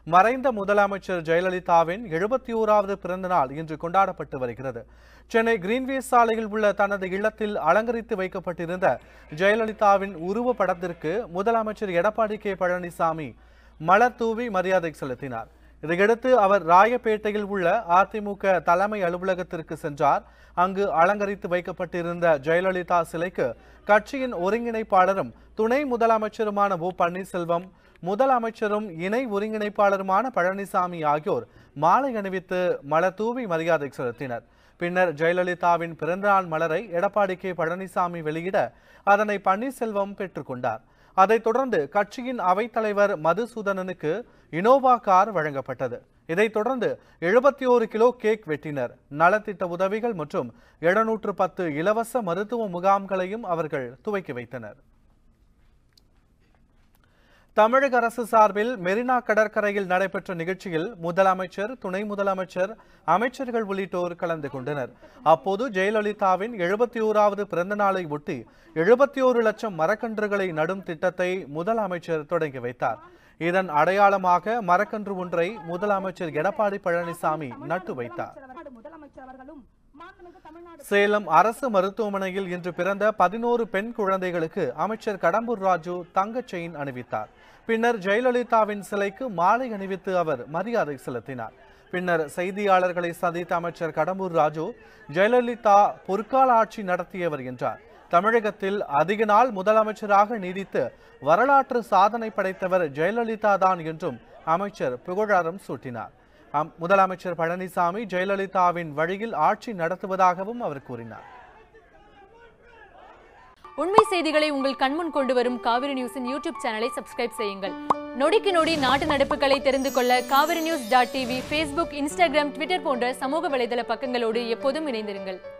மறைந்த முதலமைச்சர் ஜெயலலிதாவின் எழுபத்தி ஓராவது பிறந்த நாள் இன்று கொண்டாடப்பட்டு வருகிறது சென்னை கிரீன்வேஸ் சாலையில் உள்ள தனது இல்லத்தில் அலங்கரித்து வைக்கப்பட்டிருந்த ஜெயலலிதாவின் உருவ படத்திற்கு முதலமைச்சர் எடப்பாடி கே பழனிசாமி மலர் தூவி மரியாதை செலுத்தினார் இதையடுத்து அவர் ராயப்பேட்டையில் உள்ள அதிமுக தலைமை அலுவலகத்திற்கு சென்றார் அங்கு அலங்கரித்து வைக்கப்பட்டிருந்த ஜெயலலிதா சிலைக்கு கட்சியின் ஒருங்கிணைப்பாளரும் துணை முதலமைச்சருமான ஓ பன்னீர்செல்வம் முதலமைச்சரும் இணை ஒருங்கிணைப்பாளருமான பழனிசாமி ஆகியோர் மாலை அணிவித்து மலர் தூவி மரியாதை செலுத்தினர் பின்னர் ஜெயலலிதாவின் பிறந்தநாள் மலரை எடப்பாடி கே பழனிசாமி வெளியிட அதனை பன்னீர்செல்வம் பெற்றுக்கொண்டார் அதைத் தொடர்ந்து கட்சியின் அவைத்தலைவர் மதுசூதனனுக்கு இனோவா கார் வழங்கப்பட்டது இதைத் தொடர்ந்து எழுபத்தி ஓரு கிலோ கேக் வெட்டினர் நலத்திட்ட உதவிகள் மற்றும் எழுநூற்று பத்து இலவச மருத்துவ முகாம்களையும் அவர்கள் துவக்கி வைத்தனர் தமிழக அரசு சார்பில் மெரினா கடற்கரையில் நடைபெற்ற நிகழ்ச்சியில் முதலமைச்சர் துணை முதலமைச்சர் அமைச்சர்கள் உள்ளிட்டோர் கலந்து கொண்டனர் அப்போது ஜெயலலிதாவின் எழுபத்தி ஓராவது பிறந்த நாளை ஒட்டி எழுபத்தி ஓரு லட்சம் மரக்கன்றுகளை நடும் திட்டத்தை முதலமைச்சர் தொடங்கி வைத்தார் இதன் அடையாளமாக மரக்கன்று ஒன்றை முதலமைச்சர் எடப்பாடி பழனிசாமி நட்டு வைத்தார் முதலமைச்சர் அவர்களும் மாண்புமிகு தமிழ்நாடு சேலம் அரசு மருத்துவமனையில் இன்று பிறந்த பதினோரு பெண் குழந்தைகளுக்கு அமைச்சர் கடம்பூர் ராஜு தங்கச் செயின் அணிவித்தார் பின்னர் ஜெயலலிதாவின் சிலைக்கு மாலை அணிவித்து அவர் மரியாதை செலுத்தினார் பின்னர் செய்தியாளர்களை சந்தித்த அமைச்சர் கடம்பூர் ராஜு ஜெயலலிதா பொற்கால ஆட்சி நடத்தியவர் என்றார் தமிழகத்தில் அதிக நாள் முதலமைச்சராக நீடித்து வரலாற்று சாதனை படைத்தவர் ஜெயலலிதா தான் என்றும் அமைச்சர் புகழாரம் சூட்டினார் அம்- முதலமைச்சர் பழனிசாமி ஜெயலலிதாவின் வழியில் ஆட்சி நடத்துவதாகவும் அவர் கூறினார் உண்மை செய்திகளை உங்கள் கண்முன் கொண்டு வரும் காவிரி நியூஸின் யூடியூப் சேனலை சப்ஸ்கிரைப் செய்யுங்கள் நொடிக்கு நொடி நாட்டு நடப்புகளை தெரிந்து கொள்ள Kaveri news dot TV Facebook Instagram Twitter போன்ற சமூக வலைதள பக்கங்களோடு எப்போதும் இணைந்திருங்கள்